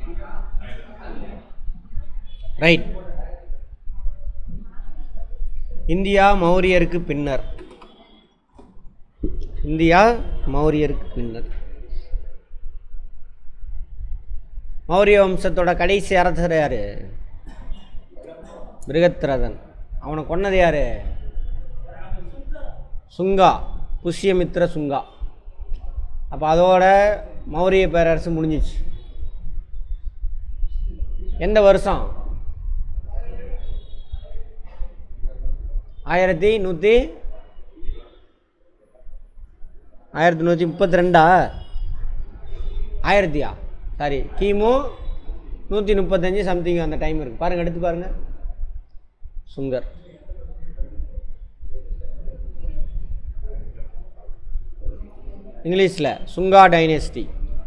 Right India மௌரியருக்கு பின்னர் India மௌரியருக்கு பின்னர் மௌரிய வம்சத்தோட கடைசி அரசர் யாரு பிருகத்ரதன் அவனை கொன்னது யாரு சுங்கா புஷ்யமித்ர சுங்கா அப்போ அதோட மௌரிய பேரரசு முடிஞ்சிச்சு எந்த வருஷம் ஆயிரத்தி நூற்றி ஆயிரத்தி நூற்றி முப்பத்தி ரெண்டா ஆயிரத்தியா சாரி கிமு நூற்றி முப்பத்தஞ்சு சம்திங் அந்த டைம் இருக்குது பாருங்கள் எடுத்து பாருங்கள் சுங்கர் இங்கிலீஷில் சுங்கா டைனஸ்டி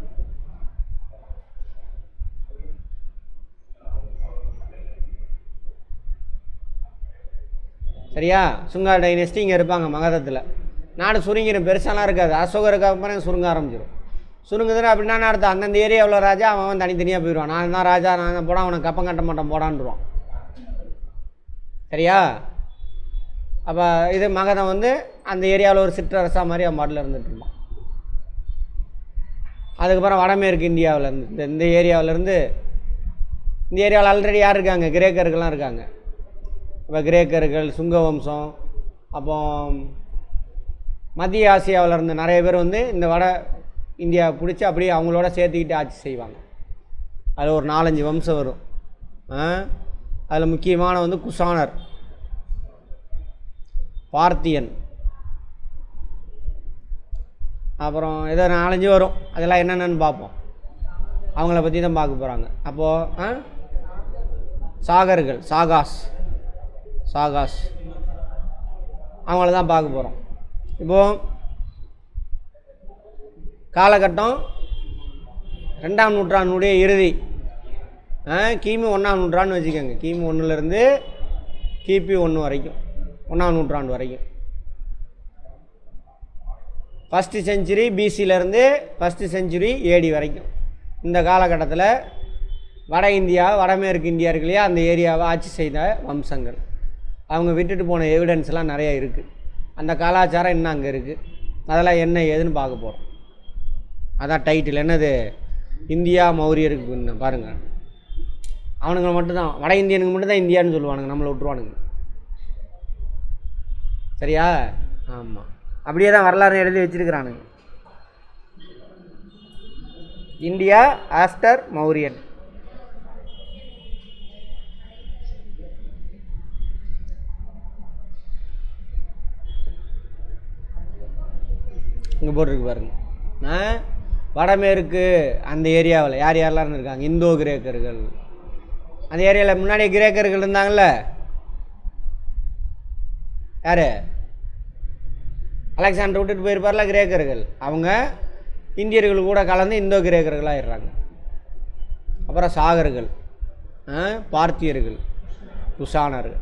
சரியா சுங்கா டைனஸ்டி இங்கே இருப்பாங்க மகதத்தில் நாடு சுருங்கிடும் பெருசாலாம் இருக்காது அசோகருக்கு அப்புறம் சுருங்க ஆரம்பிச்சிடும் சுருங்குதுன்னு அப்படின்னா என்ன அர்த்தம் அந்தந்த ஏரியாவில் ராஜா அவன் அவன் தனித்தனியாக போயிடுவான் நான் தான் ராஜா நான் தான் போடான் அவனுக்கு கப்பம் கட்ட மாட்டேன் போடான்டுவான் சரியா அப்போ இது மகதம் வந்து அந்த ஏரியாவில் ஒரு சிற்றரசா மாதிரி அவன் பாட்டில் இருந்துட்டு இருப்பான் அதுக்கப்புறம் வடமேற்கு இந்தியாவில் இருந்து இந்த இந்த ஏரியாவிலேருந்து இந்த ஏரியாவில் ஆல்ரெடி யார் இருக்காங்க கிரேக்கர்கள்லாம் இருக்காங்க இப்போ கிரேக்கர்கள் சுங்க வம்சம் அப்போ மத்திய ஆசியாவில் இருந்து நிறைய பேர் வந்து இந்த வட இந்தியா பிடிச்சி அப்படியே அவங்களோட சேர்த்துக்கிட்டு ஆட்சி செய்வாங்க அதில் ஒரு நாலஞ்சு வம்சம் வரும் அதில் முக்கியமான வந்து குசானர் பார்த்தியன் அப்புறம் ஏதோ நாலஞ்சு வரும் அதெல்லாம் என்னென்னு பார்ப்போம் அவங்கள பற்றி தான் பார்க்க போகிறாங்க அப்போது சாகர்கள் சாகாஸ் சாகாஸ் அவங்கள தான் பார்க்க போகிறோம் இப்போது காலகட்டம் ரெண்டாம் நூற்றாண்டுடைய இறுதி ஆ, கிமு ஒன்றாம் நூற்றாண்டு வச்சுக்கோங்க கிமு ஒன்றுலேருந்து கிபி ஒன்று வரைக்கும் ஒன்றாம் நூற்றாண்டு வரைக்கும் ஃபஸ்ட்டு செஞ்சுரி பிசியிலேருந்து ஃபஸ்ட்டு செஞ்சுரி ஏடி வரைக்கும் இந்த காலகட்டத்தில் வட இந்தியா வடமேற்கு இந்தியா இருக்கு இல்லையா அந்த ஏரியாவை ஆட்சி செய்த வம்சங்கள் அவங்க விட்டுட்டு போன எவிடன்ஸ்லாம் நிறைய இருக்குது அந்த கலாச்சாரம் இன்னும் அங்கே இருக்குது அதெல்லாம் என்ன ஏதுன்னு பார்க்க போகிறோம் அதான் டைட்டில் என்னது இந்தியா மௌரியருக்கு பின்ன பாருங்கள் அவனுங்க மட்டும்தான் வட இந்தியனுக்கு மட்டும்தான் இந்தியான்னு சொல்லுவானுங்க நம்மளை விட்டுருவானுங்க சரியா ஆமாம் அப்படியே தான் வரலாறு எழுதி வச்சிருக்கிறானுங்க இந்தியா ஆஃப்டர் மௌரியன் இங்கே போட்டிருக்கு பாருங்க ஆ வடமேற்கு அந்த ஏரியாவில் யார் யாரெல்லாம் இருந்திருக்காங்க இந்தோ கிரேக்கர்கள் அந்த ஏரியாவில் முன்னாடி கிரேக்கர்கள் இருந்தாங்கல்ல யார் அலெக்சாண்டர் விட்டுட்டு போயிருப்பார்ல கிரேக்கர்கள் அவங்க இந்தியர்கள் கூட கலந்து இந்தோ கிரேக்கர்களாக ஆயிடுறாங்க அப்புறம் சாகர்கள் ஆ, பார்த்தியர்கள் குஷானர்கள்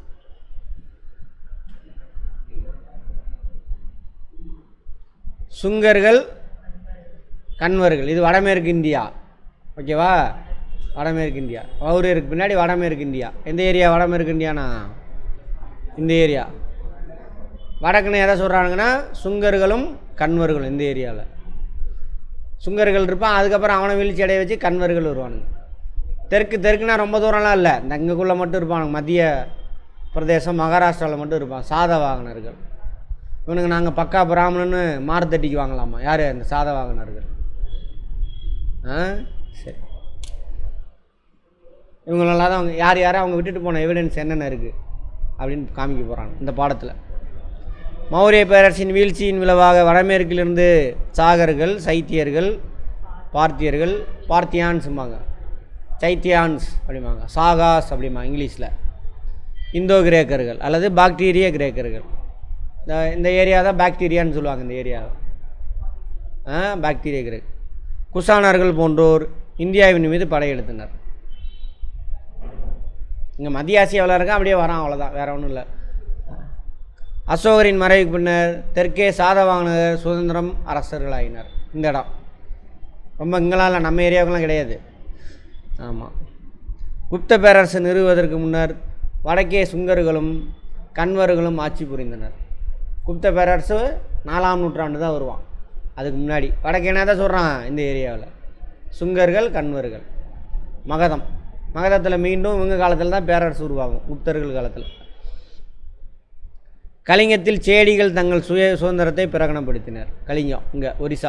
சுங்கர்கள் கன்வர்கள் இது வடமேற்கு இந்தியா ஓகேவா வடமேற்கு இந்தியா மௌரியருக்கு பின்னாடி வடமேற்கு இந்தியா எந்த ஏரியா வடமேற்கு இந்தியானா இந்த ஏரியா வடக்குன்னு எதை சொல்கிறானுங்கன்னா சுங்கர்களும் கன்வர்களும் இந்த ஏரியாவில் சுங்கர்கள் இருப்பான் அதுக்கப்புறம் அவனை வீழ்ச்சி அடைய வச்சு கன்வர்கள் வருவானுங்க தெற்கு தெற்குனா ரொம்ப தூரம்லாம் இல்லை இந்த இங்கக்குள்ளே மட்டும் இருப்பானுங்க மத்திய பிரதேசம் மகாராஷ்டிராவில் மட்டும் இருப்பான் சாதவாகனர்கள் இவனுங்க நாங்கள் பக்கா பிராமணன்னு மாறுத்தட்டிக்கு வாங்கலாமா யார் அந்த சாதவாகனர்கள் ஆ சரி இவங்களெல்லாம் தான் அவங்க யார் யாரும் அவங்க விட்டுட்டு போன எவிடன்ஸ் என்னென்ன இருக்குது அப்படின்னு காமிக்க போகிறாங்க இந்த பாடத்தில் மௌரிய பேரரசின் வீழ்ச்சியின் விளைவாக வடமேற்கிலிருந்து சாகர்கள் சைத்தியர்கள் பார்த்தியர்கள் பார்த்தியான்ஸும்பாங்க சைத்தியான்ஸ் அப்படிம்பாங்க சாகாஸ் அப்படிம்பாங்க இங்கிலீஷில் இந்தோ கிரேக்கர்கள் அல்லது பாக்டீரிய கிரேக்கர்கள் இந்த இந்த ஏரியா தான் பாக்டீரியான்னு சொல்லுவாங்க இந்த ஏரியாவை ஆ பாக்டீரிய கிரேக் குசானர்கள் போன்றோர் இந்தியாவின் மீது படையெடுத்தனர் இங்கே மத்திய ஆசியாவில் இருக்க அப்படியே வரான் அவ்வளோதான் வேற ஒன்றும் இல்லை அசோகரின் மறைவுக்கு பின்னர் தெற்கே சாதவாகனர் சுதந்திரம் அரசர்களாகினர் இந்த இடம் ரொம்ப இங்கெல்லாம் இல்லை நம்ம ஏரியாவுக்குலாம் கிடையாது ஆமாம் குப்த பேரரசு நிறுவுவதற்கு முன்னர் வடக்கே சுங்கர்களும் கன்வர்களும் ஆட்சி புரிந்தனர் குப்த பேரரசு நாலாம் நூற்றாண்டு தான் வருவான் அதுக்கு முன்னாடி வடக்கே என்ன தான் சொல்கிறான் இந்த ஏரியாவில் சுங்கர்கள் கன்வர்கள் மகதம் மகதத்தில் மீண்டும் இவங்க காலத்தில் தான் பேரரசு உருவாகும் குப்தர்கள் காலத்தில் கலிங்கத்தில் சேடிகள் தங்கள் சுய சுதந்திரத்தை பிரகடனப்படுத்தினர் கலிங்கம் இங்கே ஒரிசா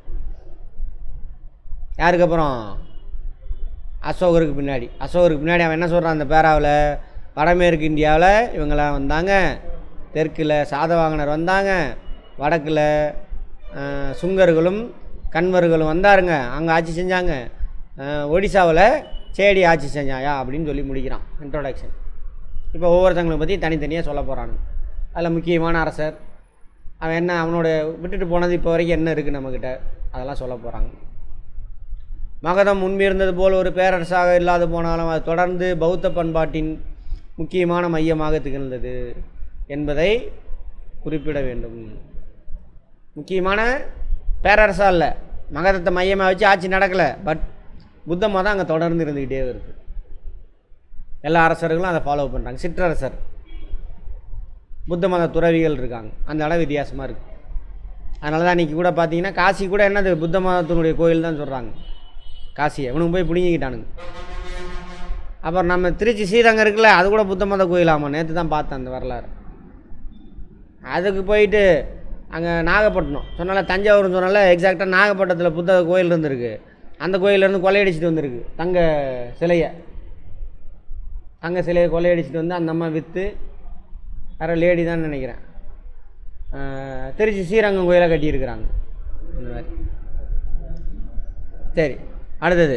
யாருக்கு அப்புறம் அசோகருக்கு பின்னாடி அசோகருக்கு பின்னாடி அவன் என்ன சொல்கிறான் அந்த பேராவில் வடமேற்கு இந்தியாவில் இவங்களாம் வந்தாங்க தெற்கில் சாதவாகனர் வந்தாங்க வடக்கில் அஹ், சுங்கர்களும் கன்வர்களும் வந்தாருங்க அங்கே ஆட்சி செஞ்சாங்க அஹ், ஒடிசாவில் சேடி ஆட்சி செஞ்சாயா அப்படின்னு சொல்லி முடிக்கிறான் இன்ட்ரோடக்ஷன் இப்போ ஒவ்வொருத்தங்களை பற்றி தனித்தனியாக சொல்ல போகிறானு அதில் முக்கியமான அரசர் அவன் என்ன அவனோட விட்டுட்டு போனது இப்போ வரைக்கும் என்ன இருக்குது நம்மக்கிட்ட அதெல்லாம் சொல்ல போகிறாங்க மகதம் முன்பிருந்தது போல் ஒரு பேரரசாக இல்லாது போனாலும் அது தொடர்ந்து பௌத்த பண்பாட்டின் முக்கியமான மையமாக திகழ்ந்தது என்பதை குறிப்பிட வேண்டும் முக்கியமான பேரரசா இல்லை மகதத்தை மையமாக வச்சு ஆட்சி நடக்கலை பட் புத்த மதம் அங்கே தொடர்ந்து இருந்துக்கிட்டே வருது எல்லா அரசர்களும் அதை ஃபாலோ பண்ணுறாங்க சிற்றரசர் புத்த மத துறவிகள் இருக்காங்க அந்த இடம் வித்தியாசமாக இருக்குது அதனால தான் இன்றைக்கி கூட பார்த்தீங்கன்னா காசி கூட என்னது புத்த மதத்தினுடைய கோயில் தான் சொல்கிறாங்க காசியை இவனுக்கு போய் பிடுங்கிக்கிட்டானுங்க அப்புறம் நம்ம திருச்சி ஸ்ரீரங்கம் இருக்குல்ல அது கூட புத்த மத கோயிலாமா நேற்று தான் பார்த்தேன் அந்த வரலாறு அதுக்கு போயிட்டு அங்கே நாகப்பட்டினம் சொன்னால தஞ்சாவூர்னு சொன்னால எக்ஸாக்டாக நாகப்பட்டினத்தில் புத்த கோயில் இருந்திருக்கு அந்த கோயிலேருந்து கொள்ளையடிச்சிட்டு வந்திருக்கு தங்க சிலையை தங்க சிலையை கொள்ளையடிச்சிட்டு வந்து அந்த அம்மா விற்று வேறு லேடி தான் நினைக்கிறேன் ஆஹ், திருச்சி ஸ்ரீரங்கம் கோயிலை கட்டியிருக்கிறாங்க இந்த மாதிரி சரி அடுத்தது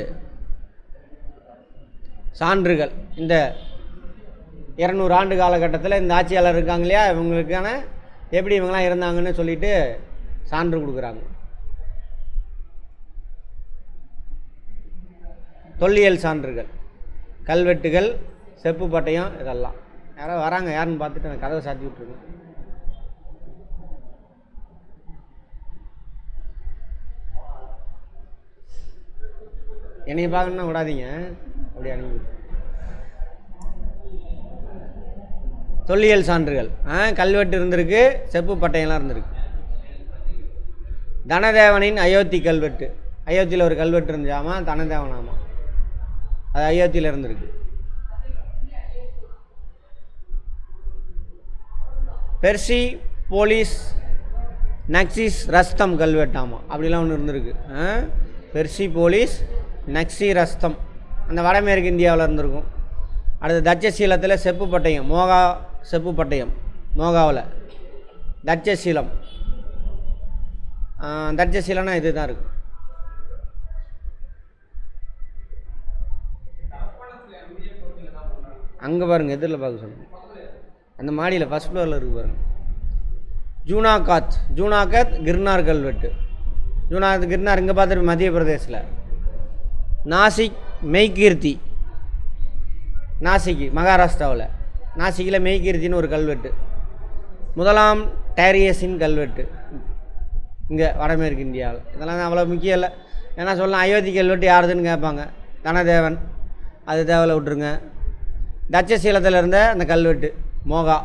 சான்றுகள் இந்த இரநூறு ஆண்டு காலகட்டத்தில் இந்த ஆட்சியாளர் இருக்காங்க இல்லையா இவங்களுக்கான எப்படி இவங்கெல்லாம் இருந்தாங்கன்னு சொல்லிட்டு சான்று கொடுக்குறாங்க தொல்லியல் சான்றுகள் கல்வெட்டுகள் செப்பு பட்டயம் இதெல்லாம் யாரோ வராங்க யாருன்னு பார்த்துட்டு அந்த கதவை சாத்தி விட்ருங்க என்னைய பார்க்கணுன்னா விடாதீங்க அப்படி அனுப்பி விட்டு. தொல்லியல் சான்றுகள் ஆ கல்வெட்டு இருந்திருக்கு செப்பு பட்டயம்லாம் இருந்திருக்கு தனதேவனின் அயோத்தி கல்வெட்டு அயோத்தியில் ஒரு கல்வெட்டு இருந்துச்சாமா தனதேவனாமா அது அயோத்தியில் இருந்திருக்கு பெர்சி போலீஸ் நக்சிஸ் ரஸ்தம் கல்வெட்டாமா அப்படிலாம் ஒன்று இருந்திருக்கு ஆ? பெர்சி போலீஸ் நக்சி ரஸ்தம் அந்த வடமேற்கு இந்தியாவில் இருந்திருக்கும் அடுத்து தட்சசீலத்தில் செப்பு பட்டயம் மோகா செப்பு பட்டயம் மோகாவில் தட்சசீலம் ஆ, தட்சசீலம்னா இது தான் இருக்குது அங்கே பாருங்கள் எதிரில் பார்க்க சொல்லுங்கள் அந்த மாடியில் ஃபஸ்ட் ஃப்ளோரில் இருக்கு பாருங்க ஜூனாகாத் ஜூனாகத் கிர்னார் கல்வெட்டு ஜூனாகத் கிர்னார் இங்கே பார்த்துட்டு மத்திய பிரதேசில் நாசிக் மெய்கீர்த்தி நாசிக் மகாராஷ்டிராவில் நாசிக்கில் மெய்கீர்த்தின்னு ஒரு கல்வெட்டு முதலாம் டேரியஸின் கல்வெட்டு இங்கே வடமேற்கு இந்தியாவில் இதெல்லாம் அவ்வளோ முக்கியம் இல்லை ஏன்னா சொல்லலாம் அயோத்தி கல்வெட்டு யாருதுன்னு கேட்பாங்க தனதேவன் அது தேவையில்ல விட்ருங்க தட்சசீலத்தில் இருந்த அந்த கல்வெட்டு மோகா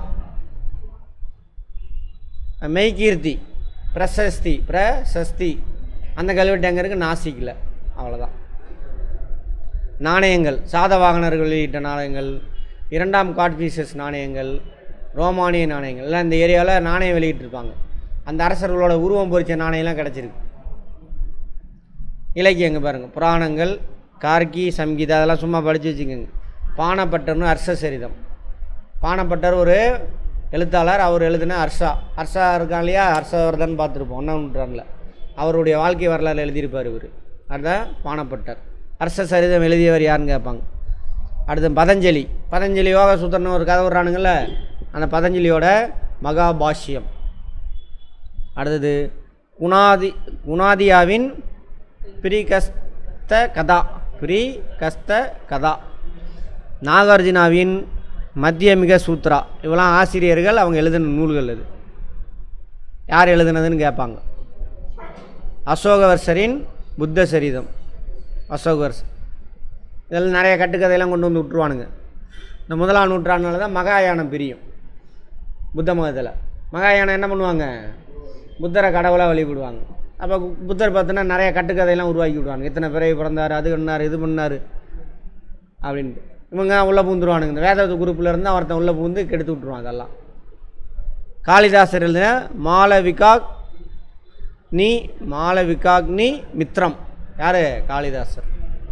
மெய்கீர்த்தி பிரசஸ்தி பிரசஸ்தி அந்த கல்வெட்டு எங்கே இருக்குது நாசிக்கில் அவ்வளோதான் நாணயங்கள் சாதவாகனர்கள் வெளியிட்ட நாணயங்கள் இரண்டாம் காட்பீசஸ் நாணயங்கள் ரோமானிய நாணயங்கள் எல்லாம் இந்த ஏரியாவில் நாணயம் வெளியிட்டிருப்பாங்க அந்த அரசர்களோட உருவம் பொறிச்ச நாணயம்லாம் கிடச்சிருக்கு இலக்கியங்க பாருங்கள் புராணங்கள் கார்கி சம்கீதா அதெல்லாம் சும்மா படித்து வச்சுக்கோங்க பானப்பட்டர்னு அர்ஷசரிதம் பானப்பட்டர் ஒரு எழுத்தாளர் அவர் எழுதின ஹர்ஷா ஹர்ஷா இருக்கான் இல்லையா ஹர்ஷவர்தன் பார்த்துருப்போம் ஒன்றாம் நூற்றாண்டில் அவருடைய வாழ்க்கை வரலாறு எழுதியிருப்பார் இவர் அதுதான் பானப்பட்டர் ஹர்ஷ சரிதம் எழுதியவர் யாருன்னு கேட்பாங்க அடுத்து பதஞ்சலி பதஞ்சலி யோக சூத்திரன்னு ஒரு கதை விட்றானுங்கள்ல அந்த பதஞ்சலியோட மகாபாஷ்யம் அடுத்தது குணாதி குணாதியாவின் பிரிகஸ்த கதா பிரிகஸ்த கதா நாகார்ஜுனாவின் மத்தியமிக சூத்ரா இவெல்லாம் ஆசிரியர்கள் அவங்க எழுதின நூல்கள் இது யார் எழுதுனதுன்னு கேட்பாங்க அசோகவர்சரின் புத்த சரிதம் அசோகவர்ஸ் இதெல்லாம் நிறைய கட்டுக்கதையெல்லாம் கொண்டு வந்து விட்ருவானுங்க இந்த முதலாம் நூற்றாண்டுனால தான் மகாயானம் பிரியும் புத்த மதத்தில் மகாயானம் என்ன பண்ணுவாங்க புத்தரை கடவுளாக வழிபடுவாங்க அப்போ புத்தர் பார்த்தோன்னா நிறைய கட்டுக்கதையெல்லாம் உருவாக்கி விடுவாங்க இத்தனை பிறவி பிறந்தார் அது பண்ணார் இது பண்ணார் அப்படின்ட்டு இவங்க உள்ளே பூந்துருவானுங்க இந்த வேதாந்த குரூப்பில் இருந்தால் ஒருத்தன் உள்ளே பூந்து கெடுத்து விட்ருவான் அதெல்லாம் காளிதாசர் எழுதின மாளவிகாக் நீ மாளவிகாக் நீ மித்ரம் யார் காளிதாசர்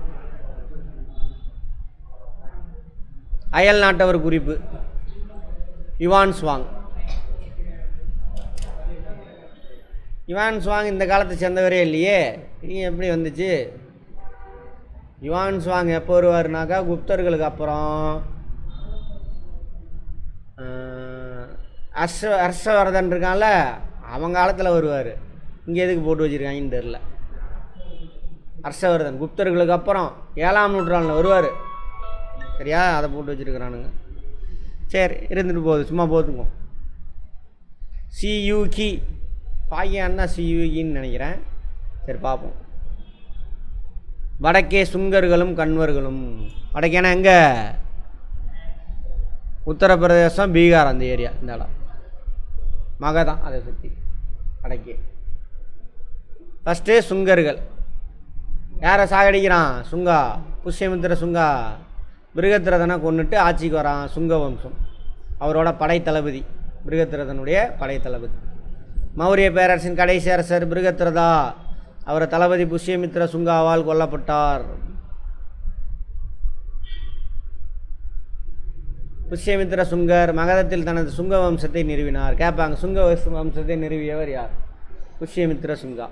அயல் நாட்டவர் குறிப்பு யுவான் ஸ்வாங் யுவான் ஸ்வாங் இந்த காலத்தை சேர்ந்தவரே இல்லையே நீ எப்படி வந்துச்சு யுவான் ஸ்வாங் எப்போ வருவாருனாக்கா குப்தர்களுக்கு அப்புறம் ஆஹ், ஹர்ஷ ஹர்ஷவர்தன் இருக்கான்ல அவன் காலத்தில் வருவார் இங்கே எதுக்கு போட்டு வச்சுருக்காங்கன்னு தெரில ஹர்ஷவர்தன் குப்தர்களுக்கு அப்புறம் ஏழாம் நூற்றாண்டில் வருவார் சரியா அதை போட்டு வச்சுருக்கிறானுங்க சரி இருந்துட்டு போகுது சும்மா போதுங்க சியூகி பாகியான்னா சியூகின்னு நினைக்கிறேன் சரி பார்ப்போம் வடக்கே சுங்கர்களும் கண்வர்களும் வடக்கேனா எங்கே உத்தரப்பிரதேசம் பீகார் அந்த ஏரியா இந்த இடம் மக தான் அதை சுற்றி வடக்கே ஃபஸ்ட்டு சுங்கர்கள் யாரை சாகடிக்கிறான் சுங்கா புஷ்யமித்திர சுங்கா பிருகத்திரதனை கொன்னுட்டு ஆட்சிக்கு வரான் சுங்க வம்சம் அவரோட படை தளபதி பிருகத்திரதனுடைய படை தளபதி மௌரிய பேரரசின் கடைசி அரசர் பிருகத்திரதா அவரை தளபதி புஷ்யமித்திர சுங்காவால் கொல்லப்பட்டார் புஷ்யமித்திர சுங்கர் மகதத்தில் தனது சுங்க வம்சத்தை நிறுவினார் கேட்பாங்க சுங்க வம்ச- வம்சத்தை நிறுவியவர் யார் புஷ்யமித்திர சுங்கா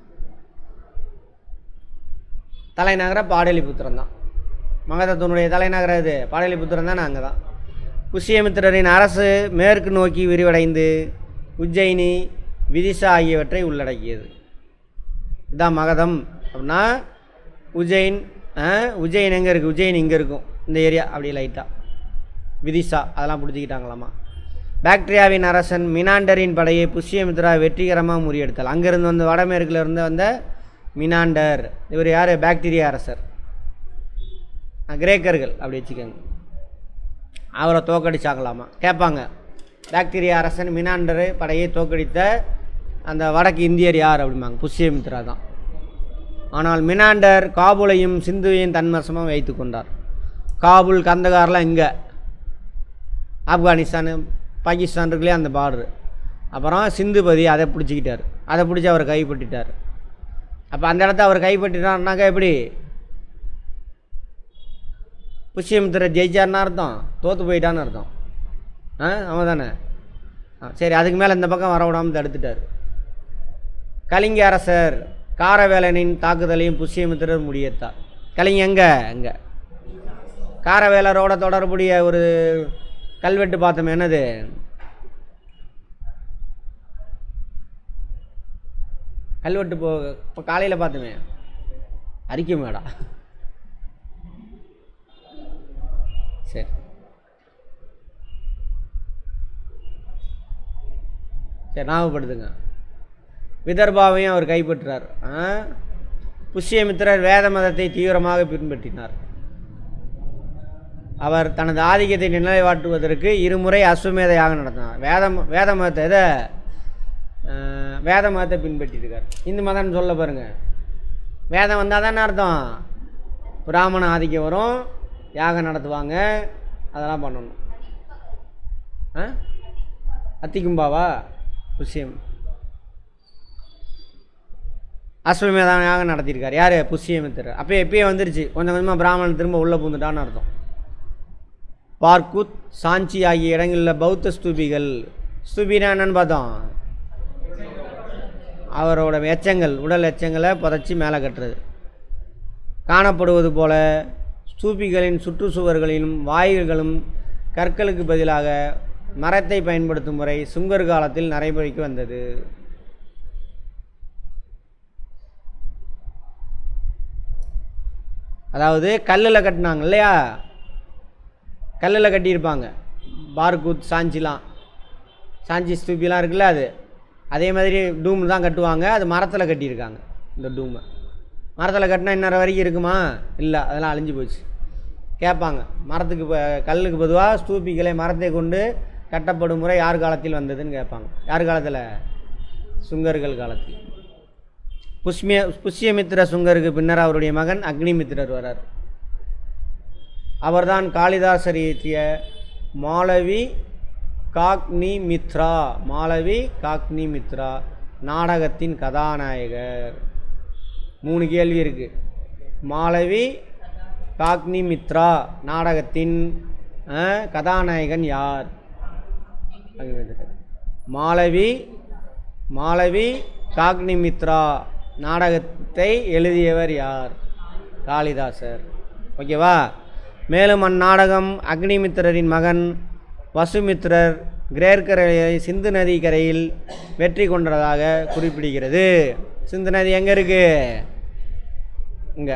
தலைநகர பாடலிபுத்திரம் தான் மகதத்தினுடைய தலைநகரம் இது பாடலிபுத்திரம் தான் அங்கே தான் புஷ்யமித்திரரின் அரசு மேற்கு நோக்கி விரிவடைந்து உஜ்ஜயினி விதிஷா ஆகியவற்றை உள்ளடக்கியது இதான் மகதம் அப்படின்னா உஜ்ஜைன் ஆ, உஜ்ஜைன் எங்கே இருக்குது உஜ்ஜைன் இங்கே இருக்கும் இந்த ஏரியா அப்படி லைட்டாக விதிஷா அதெல்லாம் பிடிச்சிக்கிட்டாங்களாமா பாக்டீரியாவின் அரசன் மினாண்டரின் படையை புஷ்யமித்ரா வெற்றிகரமாக முறியெடுத்தாள் அங்கேருந்து வந்து வடமேற்குல இருந்து வந்த மினாண்டர் இவர் யார் பாக்டீரியா அரசர் ஆ, கிரேக்கர்கள் அப்படி வச்சுக்கோங்க அவரை தோக்கடிச்சாங்களாமா கேட்பாங்க பாக்டீரியா அரசன் மினாண்டர் படையை தோக்கடித்த அந்த வடக்கு இந்தியர் யார் அப்படிம்பாங்க புஷ்யமித்ரா தான் ஆனால் மினாண்டர் காபூலையும் சிந்துவையும் தன்வசமாக வைத்து கொண்டார் காபூல் கந்தகார்லாம் இங்கே ஆப்கானிஸ்தான் பாகிஸ்தான் இருக்குல்லையே அந்த பார்டரு அப்புறம் சிந்துபதி அதை பிடிச்சிக்கிட்டார் அதை பிடிச்சி அவர் கைப்பற்றிட்டார் அப்போ அந்த இடத்த அவர் கைப்பற்றிட்டார்னாக்கா எப்படி புஷ்யமித்திர ஜெயிச்சார்னு அர்த்தம் தோற்று போயிட்டான்னு அர்த்தம் ஆ அவன் தானே ஆ சரி அதுக்கு மேலே இந்த பக்கம் வர விடாமல் தடுத்துட்டார் கலிங்க அரசர் காரவேலனின் தாக்குதலையும் புஷ்யமித்திரர் முடியத்தார் கலிங்க எங்கே எங்கே காரவேலரோட தொடர்புடைய ஒரு கல்வெட்டு பார்த்தோம் என்னது கல்வெட்டு போ இப்போ காலையில் பார்த்தோமே அறிக்கை மேடா சரி சரி ஞாபகப்படுத்துங்க விதர்பாவையும் அவர் கைப்பற்றார் ஆ? புஷ்யமித்திரர் வேத மதத்தை தீவிரமாக பின்பற்றினார் அவர் தனது ஆதிக்கத்தை நிலைவாட்டுவதற்கு இருமுறை அஸ்வமேத யாகம் நடத்தினார் வேதம் வேத மதத்தை இதை அஹ், வேத மதத்தை பின்பற்றிருக்கார் இந்து மதம்னு சொல்ல பாருங்க வேதம் வந்தால் தானே அர்த்தம் பிராமண ஆதிக்கம் வரும் யாகம் நடத்துவாங்க அதெல்லாம் பண்ணணும் ஆ அத்திக்கும்பாவா புஷ்யம் அஸ்வமேதம் யாகம் நடத்தியிருக்கார் யார் புஷ்யமித்திரர் அப்போ எப்பயே வந்துருச்சு கொஞ்சம் கொஞ்சமாக பிராமணன் திரும்ப உள்ளே பூந்துட்டான்னு அர்த்தம் பார்க்குத் சாஞ்சி ஆகிய இடங்களில் பௌத்த ஸ்தூபிகள் ஸ்தூபினா என்னன்னு பார்த்தோம் அவரோட எச்சங்கள் உடல் எச்சங்களை புதைச்சி மேலே கட்டுறது காணப்படுவது போல ஸ்தூபிகளின் சுற்றுச்சுவர்களிலும் வாயில்களும் கற்களுக்கு பதிலாக மரத்தை பயன்படுத்தும் முறை சுங்கர் காலத்தில் நடைமுறைக்கு வந்தது அதாவது கல்லில் கட்டினாங்க இல்லையா கல்லில் கட்டியிருப்பாங்க பார்கூத் சாஞ்சிலாம் சாஞ்சி ஸ்தூபிலாம் இருக்குல்ல அது அதே மாதிரி டூம் தான் கட்டுவாங்க அது மரத்தில் கட்டியிருக்காங்க இந்த டூமை மரத்தில் கட்டினா இன்னொரு வரைக்கும் இருக்குமா இல்லை அதெல்லாம் அழிஞ்சு போச்சு கேட்பாங்க மரத்துக்கு ப- கல்லுக்கு பொதுவாக ஸ்தூபிகளை மரத்தை கொண்டு கட்டப்படும் முறை யார் காலத்தில் வந்ததுன்னு கேட்பாங்க யார் காலத்தில் சுங்கர்கள் காலத்தில் புஷ்மிய புஷ்யமித்திர சுங்கருக்கு பின்னர் அவருடைய மகன் அக்னிமித்திரர் வரார் அவர்தான் காளிதாசர் இயற்றிய மாளவி காக்னி மித்ரா மாளவி காக்னி மித்ரா நாடகத்தின் கதாநாயகர் மூணு கேள்வி இருக்கு மாளவி காக்னி மித்ரா நாடகத்தின் அஹ், கதாநாயகன் யார் மாளவி மாளவி காக்னி மித்ரா நாடகத்தை எழுதியவர் யார் காளிதாசர் ஓகேவா மேலும் அந்நாடகம் அக்னிமித்திரரின் மகன் வசுமித்திரர் கிரேர்கரையை சிந்து நதி கரையில் வெற்றி கொண்டதாக குறிப்பிடுகிறது சிந்து நதி எங்கே இருக்கு இங்கே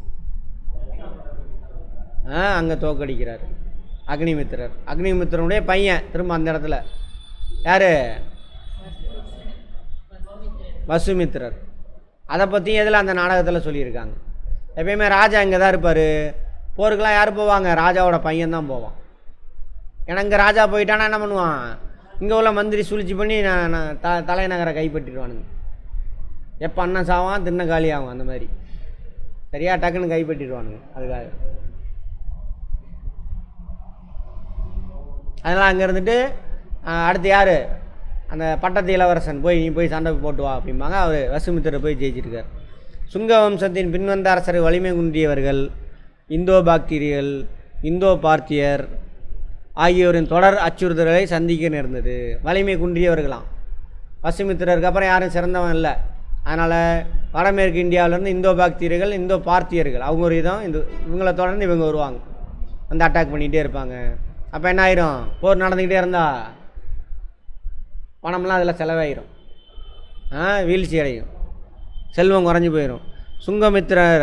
ஆ அங்கே தோக்கடிக்கிறார் அக்னிமித்திரர் அக்னிமித்திரனுடைய பையன் திரும்ப அந்த இடத்துல யார் வசுமித்திரர் அதை பற்றி எதில் அந்த நாடகத்தில் சொல்லியிருக்காங்க எப்பயுமே ராஜா இங்கே தான் இருப்பார் போருக்கெல்லாம் யார் போவாங்க ராஜாவோட பையன் தான் போவான் ஏன்னா இங்கே ராஜா போயிட்டானா என்ன பண்ணுவான் இங்கே உள்ள மந்திரி சூழ்ச்சி பண்ணி நான் நான் த தலைநகரை கைப்பற்றிடுவானுங்க எப்போ அண்ணன் சாவான் தின்ன காலியாகும் அந்த மாதிரி சரியா டக்குன்னு கைப்பற்றிடுவானுங்க அதுக்காக அதனால் அங்கே இருந்துட்டு ஆஹ், அடுத்து யார் அந்த பட்டத்து இளவரசன் போய் நீ போய் சண்டை போட்டு வா அப்படிம்பாங்க அவர் வசுமித்திரர் போய் ஜெயிச்சிருக்கார் சுங்க வம்சத்தின் பின்வந்த அரசர் வலிமை குன்றியவர்கள் இந்தோ பாக்டீரியல் இந்தோ பார்த்தியர் ஆகியோரின் தொடர் அச்சுறுத்தல்களை சந்திக்க நேர்ந்தது வலிமை குன்றியவர்களாம் வசுமித்திரருக்கு அப்புறம் யாரும் சிறந்தவன் இல்லை அதனால் வடமேற்கு இந்தியாவிலேருந்து இந்தோ பாக்டீரியர்கள் இந்தோ பார்த்தியர்கள் அவங்க ஒரு இதான் இந்த இவங்கள தொடர்ந்து இவங்க வருவாங்க வந்து அட்டாக் பண்ணிகிட்டே இருப்பாங்க அப்போ என்ன ஆயிரும் போர் நடந்துக்கிட்டே இருந்தா பணம்லாம் அதில் செலவாயிரும் ஆ வீழ்ச்சி அடையும் செல்வம் குறைஞ்சி போயிடும் சுங்கமித்திரர்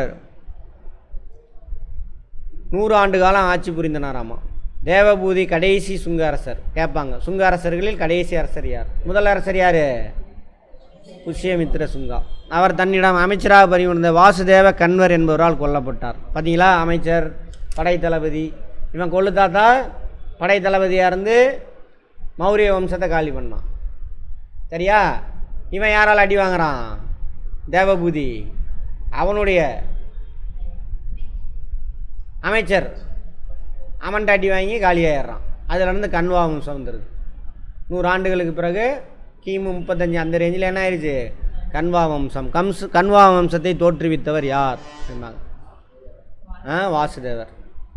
நூறு ஆண்டு காலம் ஆட்சி புரிந்தனாராமா தேவபூதி கடைசி சுங்க அரசர் கேட்பாங்க சுங்க அரசர்களில் கடைசி அரசர் யார் முதல் அரசர் யார் புஷ்யமித்திர சுங்கா அவர் தன்னிடம் அமைச்சராக பணிபுரிந்த வாசுதேவ கன்வர் என்பவரால் கொல்லப்பட்டார் பார்த்தீங்களா அமைச்சர் படை தளபதி இவன் கொள்ளுத்தாத்தா படை தளபதியாக இருந்து மௌரிய வம்சத்தை காலி பண்ணான் சரியா இவன் யாரால் அடி வாங்குறான் தேவபூதி அவனுடைய அமைச்சர் அவன்கிட்ட அடி வாங்கி காலியாயிடுறான் அதுலேருந்து கண்வா வம்சம் வந்துடுது நூறு ஆண்டுகளுக்கு பிறகு கிமு முப்பத்தஞ்சு அந்த ரேஞ்சில் என்ன ஆயிடுச்சு கண்வா வம்சம் கம்ஸ் கண்வா வம்சத்தை தோற்றுவித்தவர் யார் அப்படிம்பாங்க ஆ வாசுதேவர்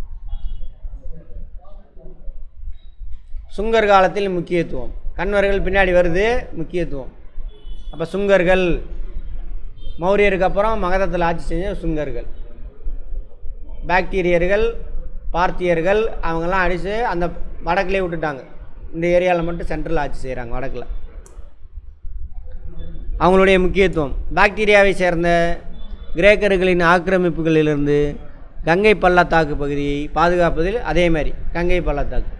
சுங்கர் காலத்தில் முக்கியத்துவம் கண்வர்கள் பின்னாடி வருது முக்கியத்துவம் அப்போ சுங்கர்கள் மௌரியருக்கு அப்புறம் மகதத்தில் ஆட்சி செஞ்ச சுங்கர்கள் பாக்டீரியர்கள் பார்த்தியர்கள் அவங்கெல்லாம் அடித்து அந்த வடக்குலேயே விட்டுட்டாங்க இந்த ஏரியாவில் மட்டும் சென்ட்ரல் ஆட்சி செய்கிறாங்க வடக்கில் அவங்களுடைய முக்கியத்துவம் பாக்டீரியாவை சேர்ந்த கிரேக்கர்களின் ஆக்கிரமிப்புகளிலிருந்து கங்கை பள்ளத்தாக்கு பகுதியை பாதுகாப்பதில் அதே மாதிரி கங்கை பள்ளத்தாக்கு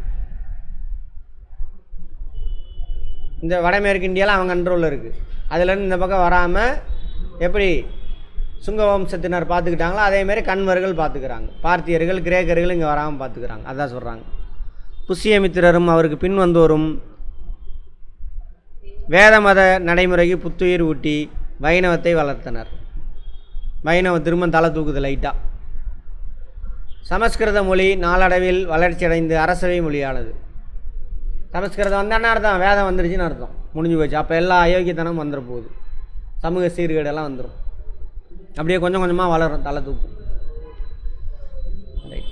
இந்த வடமேற்கு இந்தியாவில் அவங்க கண்ட்ரோலில் இருக்குது அதுலேருந்து இந்த பக்கம் வராமல் எப்படி சுங்க வம்சத்தினர் பார்த்துக்கிட்டாங்களோ அதேமாரி கண்வர்கள் பார்த்துக்கிறாங்க பார்த்தியர்கள் கிரேக்கர்கள் இங்கே வராமல் பார்த்துக்கிறாங்க அதான் சொல்கிறாங்க புஷ்யமித்திரரும் அவருக்கு பின் வந்தோரும் வேத மத நடைமுறைக்கு புத்துயிர் ஊட்டி வைணவத்தை வளர்த்தனர் வைணவம் திரும்ப தலை தூக்குது லைட்டாக சமஸ்கிருத மொழி நாளடைவில் வளர்ச்சியடைந்து அரசவை மொழியானது சமஸ்கிருதம் வந்து என்ன அர்த்தம் வேதம் வந்துருச்சுன்னு அர்த்தம் முடிஞ்சு போச்சு அப்போ எல்லா அயோக்கியத்தனமும் வந்துட போகுது சமூக சீர்கேடெல்லாம் வந்துடும் அப்படியே கொஞ்சம் கொஞ்சமாக வளரும் தலை தூக்கும் Right.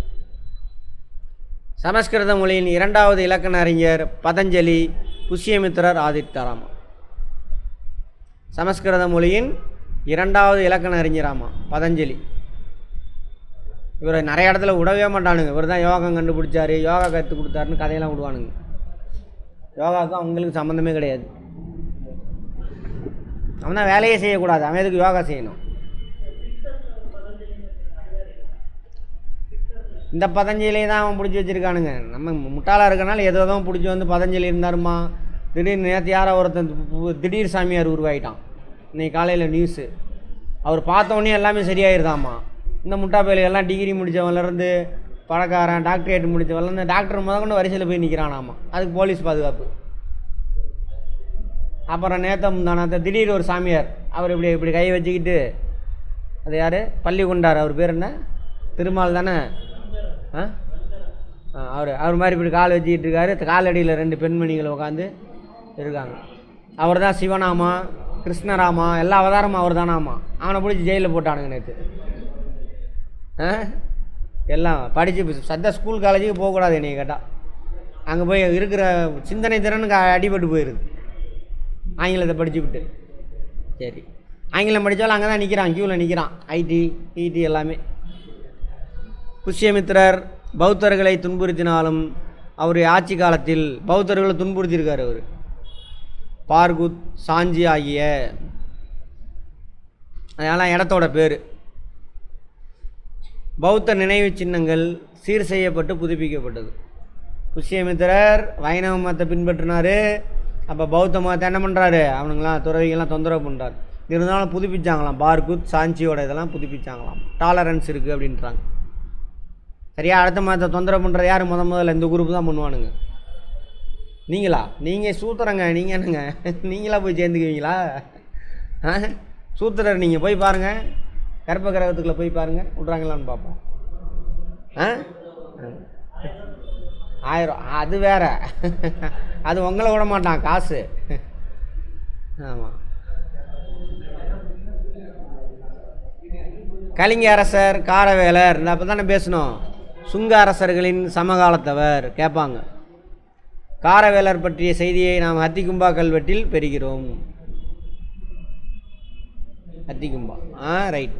சமஸ்கிருத மொழியின் இரண்டாவது இலக்கண அறிஞர் பதஞ்சலி புஷ்யமித்திரர் ஆதித்தாராமா சமஸ்கிருத மொழியின் இரண்டாவது இலக்கண அறிஞராமா பதஞ்சலி இவரை நிறைய இடத்துல விடவே மாட்டானுங்க இவர் தான் யோகம் கண்டுபிடிச்சாரு யோகா கற்றுக் கொடுத்தாருன்னு கதையெல்லாம் விடுவானுங்க யோகாவுக்கும் அவங்களுக்கு சம்மந்தமே கிடையாது அவன் தான் வேலையே செய்யக்கூடாது அவன் எதுக்கு யோகா செய்யணும் இந்த பதஞ்சலியை தான் அவன் பிடிச்சி வச்சிருக்கானுங்க நம்ம முட்டாளாக இருக்கனால ஏதோ தான் பிடிச்சி வந்து பதஞ்சலி இருந்தாருமா திடீர்னு நேற்று யாரோ ஒருத்தன் பு- திடீர் சாமியார் உருவாயிட்டான் இன்னைக்கு காலையில் நியூஸு அவர் பார்த்த உடனே எல்லாமே சரியாயிருதாம்மா இந்த முட்டா பயலுக எல்லாம் டிகிரி முடித்தவன்லேருந்து பணக்காரன் டாக்டரேட் முடித்தவன்ல இந்த டாக்டர் முதற்கொண்டு வரிசையில் போய் நிற்கிறானாமா அதுக்கு போலீஸ் பாதுகாப்பு அப்புறம் நேத்தம் தானத்தை திடீர் ஒரு சாமியார் அவர் இப்படி இப்படி கை வச்சுக்கிட்டு அது யார் பள்ளி கொண்டார் அவர் பேர் என்ன திருமால் தானே ஆ அவர் அவர் மாதிரி இப்படி கால் வச்சுக்கிட்டு இருக்காரு காலடியில் ரெண்டு பெண்மணிகள் உட்காந்து இருக்காங்க அவர் தான் சிவனாமா கிருஷ்ணராமா எல்லா அவதாரமும் அவர் தானாமா அவனை பிடிச்சி ஜெயிலில் போட்டானுங்க நேற்று ஆ எல்லாம் படித்து சத்த ஸ்கூல் காலேஜுக்கு போகக்கூடாது என்னை கேட்டால் அங்கே போய் இருக்கிற சிந்தனை திறனுக்கு அடிபட்டு போயிடுது ஆங்கிலத்தை படிச்சுவிட்டு சரி ஆங்கிலம் படித்தாலும் அங்கே தான் நிற்கிறான் க்யூவில் நிற்கிறான் ஐடி இடி எல்லாமே புஷ்யமித்திரர் பௌத்தர்களை துன்புறுத்தினாலும் அவருடைய ஆட்சி காலத்தில் பௌத்தர்களை துன்புறுத்தியிருக்கார் அவர் பார்குத் சாஞ்சி ஆகிய அதெல்லாம் இடத்தோட பேர் பௌத்த நினைவு சின்னங்கள் சீர் செய்யப்பட்டு புதுப்பிக்கப்பட்டது புஷ்யமித்திரர் வைணவ மதத்தை பின்பற்றினார் அப்போ பௌத்த மதத்தை என்ன பண்ணுறாரு அவனுங்களாம் துறவிகள்லாம் தொந்தரவு பண்ணுறாரு இருந்தாலும் புதுப்பிச்சாங்களாம் பார்குத் சாஞ்சியோட இதெல்லாம் புதுப்பிச்சாங்களாம் டாலரன்ஸ் இருக்குது அப்படின்றாங்க சரியா அடுத்த மதத்தை தொந்தரவு பண்ணுறது யார் முத முதல்ல இந்த குரூப் தான் பண்ணுவானுங்க நீங்களா நீங்கள் சூத்திரங்க நீங்கள் என்னங்க நீங்களா போய் சேர்ந்துக்குவீங்களா ஆ சூத்திரர் நீங்கள் போய் பாருங்கள் கர்ப்ப கிரகத்துக்குள்ளே போய் பாருங்கள் விட்றாங்களான்னு பார்ப்போம் ஆ ஆயிரம் அது வேற அது உங்களை விட மாட்டான் காசு ஆமாம் கலிங்க அரசர் காரவேலர் இந்த அப்போ தானே பேசணும் சுங்க அரசர்களின் சமகாலத்தவர் கேட்பாங்க காரவேலர் பற்றிய செய்தியை நாம் ஹத்திகும்பா கல்வெட்டில் பெறுகிறோம் ஹத்திகும்பா ஆ ரைட்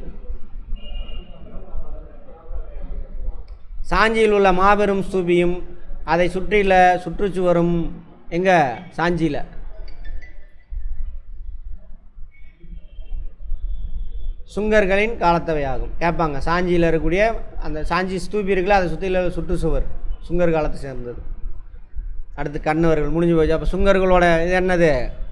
சாஞ்சியில் உள்ள மாபெரும் ஸ்தூபியும் அதை சுற்றியுள்ள சுற்றுச்சுவரும் எங்க சாஞ்சியில் சுங்கர்களின் காலத்தவையாகும் கேட்பாங்க சாஞ்சியில் இருக்கக்கூடிய அந்த சாஞ்சி ஸ்தூபி இருக்குல்ல அதை சுற்றில சுற்றுச்சுவர் சுங்கர் காலத்தை சேர்ந்தது அடுத்து கண்ணவர்கள் முடிஞ்சு போச்சு அப்போ சுங்கர்களோட இது என்னது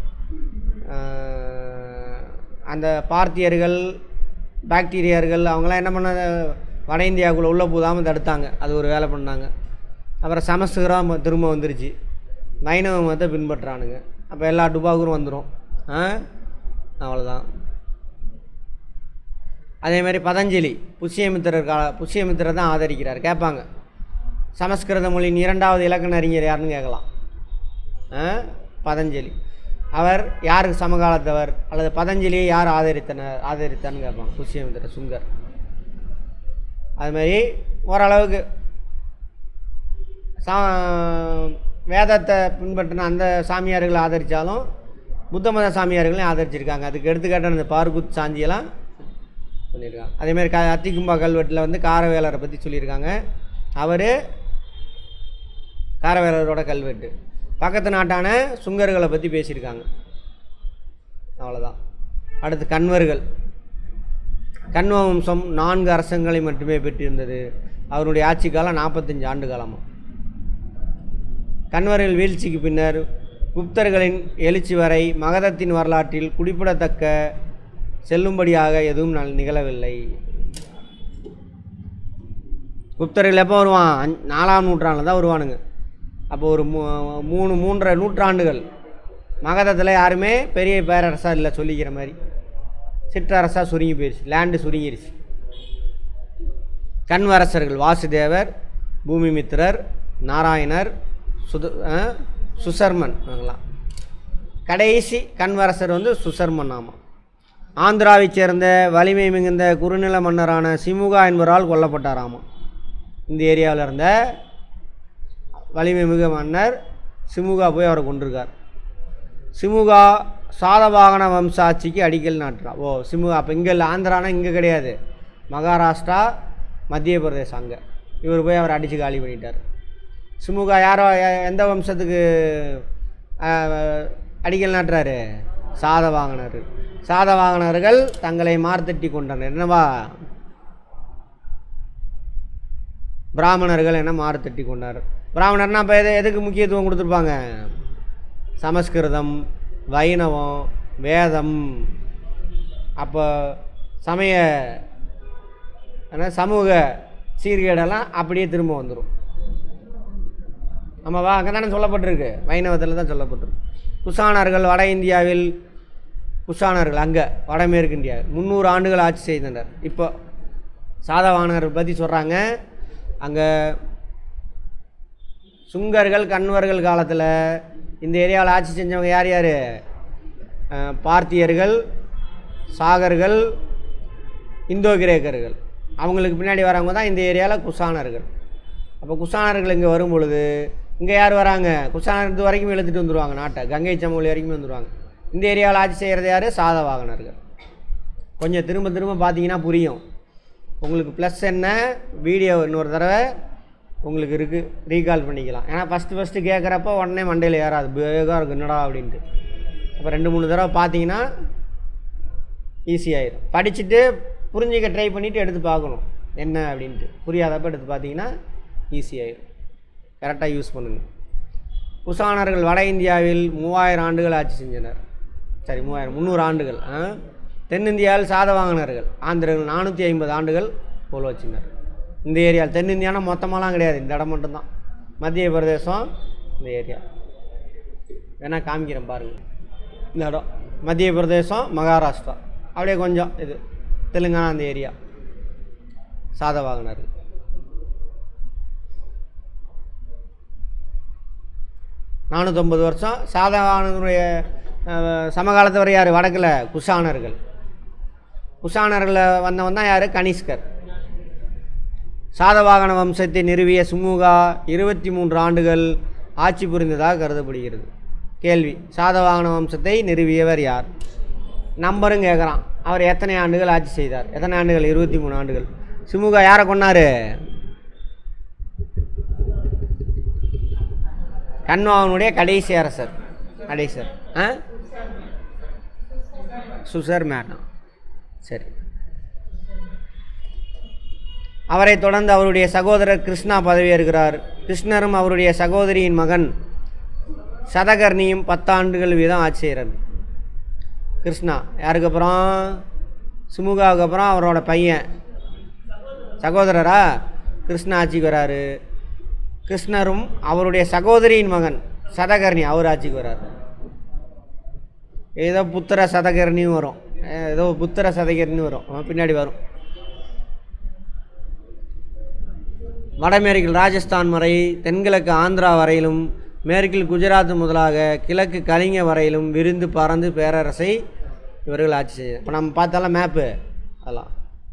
ஆஹ், அந்த பார்த்தியர்கள் பாக்டீரியர்கள் அவங்களாம் என்ன பண்ண வட இந்தியாவுக்குள்ளே உள்ளே போதாமல் தடுத்தாங்க அது ஒரு வேலை பண்ணாங்க அப்புறம் சமஸ்கிருதம் திரும்ப வந்துருச்சு வைணவ மதத்தை பின்பற்றானுங்க அப்போ எல்லா டுபாகூரும் வந்துடும் ஆ அவ்வளோதான் அதே மாதிரி பதஞ்சலி புஷ்யமித்திரர் கால புஷ்யமித்திரர் தான் ஆதரிக்கிறார் கேட்பாங்க சமஸ்கிருத மொழியின் இரண்டாவது இலக்கண அறிஞர் யாருன்னு கேட்கலாம் ஆ? பதஞ்சலி அவர் யாருக்கு சமகாலத்தவர் அல்லது பதஞ்சலியை யார் ஆதரித்தனர் ஆதரித்தான்னு கேட்பாங்க புஷ்யமித்திரர் சுங்கர் அது மாதிரி ஓரளவுக்கு சா வேதத்தை பின்பற்றின அந்த சாமியார்களை ஆதரித்தாலும் புத்த மத சாமியார்களையும் ஆதரிச்சிருக்காங்க அதுக்கு எடுத்துக்காட்டான இந்த பார்குத் சாஞ்சியெல்லாம் சொல்லியிருக்காங்க அதேமாதிரி க அத்திக்கும்பா கல்வெட்டில் வந்து காரவேலரை பற்றி சொல்லியிருக்காங்க அவர் காரவேலரோட கல்வெட்டு பக்கத்து நாட்டான சுங்கர்களை பற்றி பேசியிருக்காங்க அவ்வளோதான் அடுத்து கண்வர்கள் கண்வ வம்சம் நான்கு அரசங்களை மட்டுமே பெற்றிருந்தது அவருடைய ஆட்சி காலம் நாற்பத்தஞ்சு ஆண்டு காலமாக கண்வர்கள் வீழ்ச்சிக்கு பின்னர் குப்தர்களின் எழுச்சி வரை மகதத்தின் வரலாற்றில் குறிப்பிடத்தக்க செல்லும்படியாக எதுவும் நல்- நிகழவில்லை குப்தர்கள் எப்போ வருவான் அஞ்- நாலாம் நூற்றாண்டில் தான் வருவானுங்க அப்போ ஒரு மூ மூணு மூன்றரை நூற்றாண்டுகள் மகதத்தில் யாருமே பெரிய பேரரசாக இல்லை சொல்லிக்கிற மாதிரி சிற்றரசாக சுருங்கி போயிடுச்சு லேண்டு சுருங்கிருச்சு கண்வரசர்கள் வாசுதேவர் பூமிமித்திரர் நாராயணர் சுது ஆ, சுசர்மன் இவங்களாம் கடைசி கண்வரசர் வந்து சுசர்மன் ஆமாம் ஆந்திராவைச் சேர்ந்த வலிமை மிகுந்த குறுநில மன்னரான சிமுகா என்பவரால் கொல்லப்பட்டாராமா இந்த ஏரியாவில் இருந்த வலிமை மிகு மன்னர் சிமுகா போய் அவரை கொண்டிருக்கார் சிமுகா சாதவாகன வம்ச ஆட்சிக்கு அடிக்கல் நாட்டுறா ஓ சிமுகா அப்போ இங்கே இல்லை ஆந்திரானா இங்கே கிடையாது மகாராஷ்டிரா மத்திய பிரதேசம் அங்கே இவர் போய் அவர் அடித்து காலி பண்ணிட்டார் சிமுகா யாரோ எ- எந்த வம்சத்துக்கு ஆஹ், அடிக்கல் நாட்டுறாரு சாதவாகனர் சாதவாகனர்கள் தங்களை மார்த்தட்டி கொண்டனர் என்னவா பிராமணர்கள் என மாறுத்தட்டி கொண்டார் பிராமணர்னா இப்போ எது எதுக்கு முக்கியத்துவம் கொடுத்துருப்பாங்க சமஸ்கிருதம் வைணவம் வேதம் அப்போ சமய ஆனால் சமூக சீர்கேடெல்லாம் அப்படியே திரும்ப வந்துடும் ஆமாவா அங்கே தானே சொல்லப்பட்டிருக்கு வைணவத்தில் தான் சொல்லப்பட்டிருக்கு குஷானர்கள் வட இந்தியாவில் குஷானர்கள் அங்கே வடமேற்கு இந்தியா முந்நூறு ஆண்டுகள் ஆட்சி செய்தனர் இப்போ சாதவானகர் பற்றி சொல்கிறாங்க அங்கே சுங்கர்கள் கன்வர்கள் காலத்தில் இந்த ஏரியாவில் ஆட்சி செஞ்சவங்க யார் யார் அஹ், பார்த்தியர்கள் சாகர்கள் இந்தோ கிரேக்கர்கள் அவங்களுக்கு பின்னாடி வரவங்க தான் இந்த ஏரியாவில் குஷானர்கள் அப்போ குஷானர்கள் இங்கே வரும் பொழுது இங்கே யார் வராங்க குஷானர் இது வரைக்கும் இழுத்துட்டு வந்துடுவாங்க நாட்டை கங்கை சமவெளி வரைக்கும் வந்துடுவாங்க இந்த ஏரியாவில் ஆட்சி செய்கிறது யார் சாதவாகனர்கள் கொஞ்சம் திரும்ப திரும்ப பார்த்தீங்கன்னா புரியும் உங்களுக்கு ப்ளஸ் என்ன வீடியோ இன்னொரு தடவை உங்களுக்கு இருக்குது ரீகால் பண்ணிக்கலாம் ஏன்னா ஃபஸ்ட்டு ஃபஸ்ட்டு கேட்குறப்ப உடனே மண்டையில் ஏறாது பேகாக இருக்கு என்னடா அப்படின்ட்டு அப்போ ரெண்டு மூணு தடவை பார்த்தீங்கன்னா ஈஸியாயிரும் படிச்சுட்டு புரிஞ்சிக்க ட்ரை பண்ணிவிட்டு எடுத்து பார்க்கணும் என்ன அப்படின்ட்டு புரியாதப்ப எடுத்து பார்த்தீங்கன்னா ஈஸியாயிரும் கரெக்டாக யூஸ் பண்ணுங்க குஷானர்கள் வட இந்தியாவில் மூவாயிரம் ஆண்டுகள் ஆட்சி செஞ்சனர் சரி மூவாயிரம் முந்நூறு ஆண்டுகள் ஆ? தென்னிந்தியாவில் சாதவாகனர்கள் ஆந்திரர்கள் நானூற்றி ஐம்பது ஆண்டுகள் போல் வச்சினர் இந்த ஏரியாவில் தென்னிந்தியானா மொத்தமாலாம் கிடையாது இந்த இடம் மட்டும்தான் மத்திய பிரதேசம் இந்த ஏரியா வேணா காமிக்கிறேன் பாருங்கள் இந்த இடம் மத்திய பிரதேசம் மகாராஷ்டிரா அப்படியே கொஞ்சம் இது தெலுங்கானா அந்த ஏரியா சாதவாகனர்கள் நானூற்றம்பது வருஷம் சாதவாகனருடைய அஹ், சமகாலத்து வரை யார் வடக்கில் குஷானர்கள் குஷானர்களில் வந்தவன் தான் யார் கனிஷ்கர் சாதவாகன வம்சத்தை நிறுவிய சுமுகா இருபத்தி மூன்று ஆண்டுகள் ஆட்சி புரிந்ததாக கருதப்படுகிறது கேள்வி சாதவாகன வம்சத்தை நிறுவியவர் யார் நம்பரும் கேட்குறான் அவர் எத்தனை ஆண்டுகள் ஆட்சி செய்தார் எத்தனை ஆண்டுகள் இருபத்தி மூணு ஆண்டுகள் சுமுகா யாரை கொன்னாரு கண்வாவனுடைய கடைசி அரசர் கடைசர் ஆ சுசர் மேடம் சரி அவரைத் தொடர்ந்து அவருடைய சகோதரர் கிருஷ்ணா பதவியேற்கிறார் கிருஷ்ணரும் அவருடைய சகோதரியின் மகன் சதகர்ணியும் பத்தாண்டுகள் வீதம் ஆட்சி செய்கிறார் கிருஷ்ணா யாருக்கு அப்புறம் சுமுகாவுக்கு அப்புறம் அவரோட பையன் சகோதரரா கிருஷ்ணா ஆட்சிக்கு வராரு கிருஷ்ணரும் அவருடைய சகோதரியின் மகன் சதகர்ணி அவர் ஆட்சிக்கு வரார் ஏதோ புத்திர சதகர்ணியும் வரும் ஏதோ புத்திர சதகர்ணி வரும் அவன் பின்னாடி வரும் வடமேற்கில் ராஜஸ்தான் வரை தென்கிழக்கு ஆந்திரா வரையிலும் மேற்கில் குஜராத் முதலாக கிழக்கு கலிங்க வரையிலும் விரிந்து பறந்து பேரரசை இவர்கள் ஆட்சி செய்ய இப்போ நம்ம பார்த்தாலும் மேப்பு அதெல்லாம்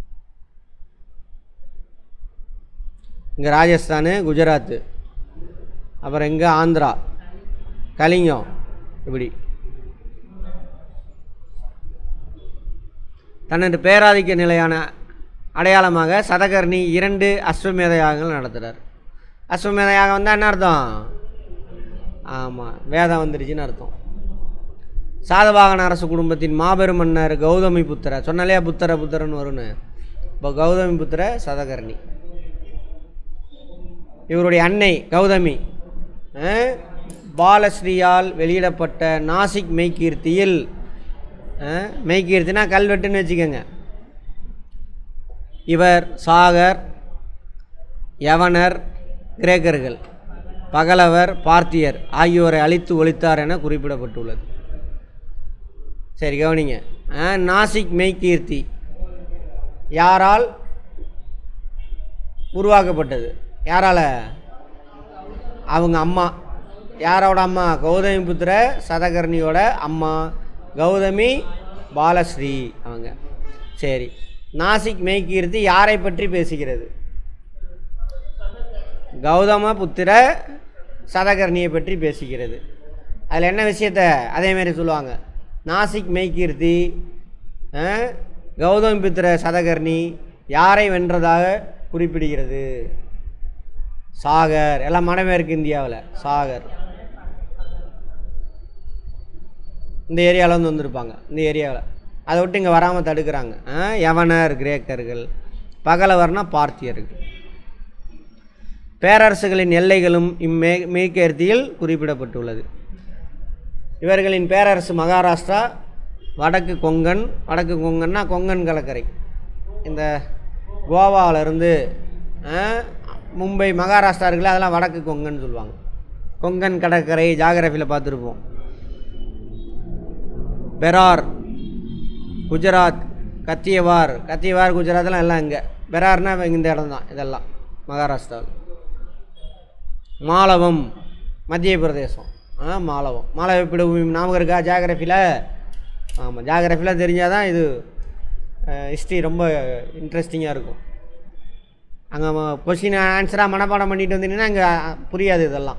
இங்கே ராஜஸ்தானு குஜராத்து அப்புறம் இங்கே ஆந்திரா கலிங்கம் இப்படி தனது பேராதிக்க நிலையான அடையாளமாக சதகர்ணி இரண்டு அஸ்வமேத யாகங்கள் நடத்துகிறார் அஸ்வமேத யாகம் வந்தால் என்ன அர்த்தம் ஆமாம் வேதம் வந்துருச்சுன்னு அர்த்தம் சாதவாகன அரசு குடும்பத்தின் மாபெரும் மன்னர் கௌதமி புத்திர சொன்னாலே புத்திர புத்திரன்னு வரும்னு இப்போ கௌதமி புத்திர சதகர்ணி இவருடைய அன்னை கௌதமி அஹ், பாலஸ்ரீயால் வெளியிடப்பட்ட நாசிக் மெய்கீர்த்தியில் அஹ், மெய்கீர்த்தினா கல்வெட்டுன்னு வச்சுக்கோங்க இவர் சாகர் யவனர் கிரேக்கர்கள் பகலவர் பார்த்தியர் ஆகியோரை அழித்து ஒழித்தார் என குறிப்பிடப்பட்டுள்ளது சரி கவனிங்க அஹ், நாசிக் மெய்கீர்த்தி யாரால் உருவாக்கப்பட்டது யாரால் அவங்க அம்மா யாரோட அம்மா கௌதமி புத்திர சதகர்ணியோட அம்மா கௌதமி பாலஸ்ரீ அவங்க சரி நாசிக் மெய்கீர்த்தி யாரை பற்றி பேசுகிறது கௌதம புத்திர சதகர்ணியை பற்றி பேசுகிறது அதில் என்ன விஷயத்த அதேமாரி சொல்லுவாங்க நாசிக் மெய்கீர்த்தி அஹ், கௌதமி புத்திர சதகர்ணி யாரை வென்றதாக குறிப்பிடுகிறது சாகர் எல்லாம் மடமேற்கு இந்தியாவில் சாகர் இந்த ஏரியாவில் வந்து வந்திருப்பாங்க இந்த ஏரியாவில் அதை விட்டு இங்கே வராமல் தடுக்கிறாங்க ஆ, யவனர் கிரேக்கர்கள் பகலவர்னா பார்த்தியர்கள் பேரரசுகளின் எல்லைகளும் இம்மே மேற்கேர்த்தியில் குறிப்பிடப்பட்டுள்ளது இவர்களின் பேரரசு மகாராஷ்டிரா வடக்கு கொங்கன் வடக்கு கொங்கன்னா கொங்கன் கடற்கரை இந்த கோவாவிலேருந்து மும்பை மகாராஷ்டிரா இருக்குல்ல அதெல்லாம் வடக்கு கொங்கன்னு சொல்லுவாங்க கொங்கன் கடற்கரை ஜாகிரபியில் பார்த்துருப்போம் பெரார் குஜராத் கத்தியவார் கத்தியவார் குஜராத்லாம் எல்லாம் இங்கே பெரார்னா இந்த இடம் தான் இதெல்லாம் மகாராஷ்டிராவில் மாலவம் மத்திய பிரதேசம் ஆ மாலவம் மாலவ பீடபூமி ஞாபகம் இருக்கா ஜாகிரஃபியில் ஆமாம் ஜாகிரஃபியில் தெரிஞ்சால் தான் இது ஹிஸ்ட்ரி ரொம்ப இன்ட்ரெஸ்டிங்காக இருக்கும் அங்கே கொஸ்டின் ஆன்சராக மனப்பாடம் பண்ணிட்டு வந்தீங்கன்னா அங்கே புரியாது இதெல்லாம்